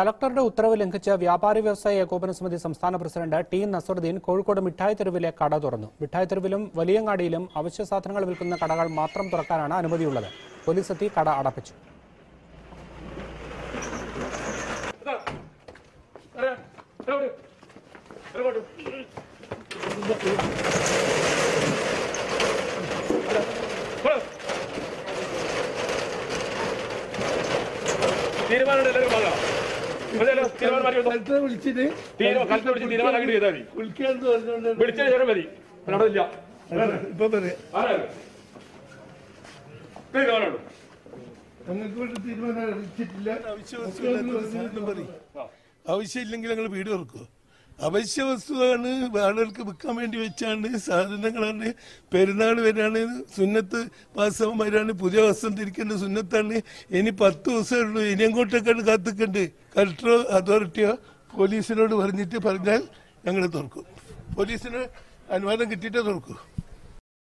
കലക്ടറുടെ ഉത്തരവ് ലംഘിച്ച് വ്യാപാരി വ്യവസായ ഏകോപന സമിതി സംസ്ഥാന പ്രസിഡന്റ് ടി നസറുദ്ദീൻ കോഴിക്കോട് മിഠായി തെരുവിലെ കട തുറന്നു മിഠായി തെരുവിലും വലിയങ്ങാടിയിലും അവശ്യ സാധനങ്ങൾ വിൽക്കുന്ന കടകൾ മാത്രം തുറക്കാനാണ് അനുമതിയുള്ളത് പോലീസ് എത്തി കട അടപ്പിച്ചു തീരുമാനം എല്ലാവരും വാങ്ങാം മതിയല്ലോ തീരുമാനം മാറ്റി വെച്ചോ. കലക്ടറെ വിളിച്ചിട്ട് തീരുമാനം കലക്ടറെ വിളിച്ച് തീരുമാനമാക്കിയിട്ട് ചെയ്താൽ മതി വിളിക്കാന്ന് പറഞ്ഞോണ്ട് വിളിച്ചതിന് ശേഷം മതി പിന്നെ അവിടെ ഇല്ല ഇപ്പൊ പറയാം ആരാണ് തീരുമാനമുണ്ട് ഞങ്ങൾക്ക് വേണ്ടി തീരുമാനം അറിയിച്ചിട്ടില്ല ആവശ്യമില്ലെങ്കിൽ ഞങ്ങൾ വീട് തുറക്കുമോ അവശ്യ വസ്തുവാണ് ആളുകൾക്ക് വിൽക്കാൻ വേണ്ടി വെച്ചാണ് സാധനങ്ങളാണ് പെരുന്നാൾ വരാണ് സുന്നത്ത് മാസം വരാണ് പുതിയ വസ്ത്രം തിരിക്കേണ്ട സുന്നത്താണ് ഇനി പത്ത് ദിവസമേ ഉള്ളൂ ഇനി അങ്ങോട്ടേക്കാണ് കാത്തിക്കണ്ട് കലക്ടറോ അതോറിറ്റിയോ പോലീസിനോട് പറഞ്ഞിട്ട് പറഞ്ഞാൽ ഞങ്ങൾ തുറക്കും പോലീസിന് അനുവാദം കിട്ടിയിട്ടേ തുറക്കൂ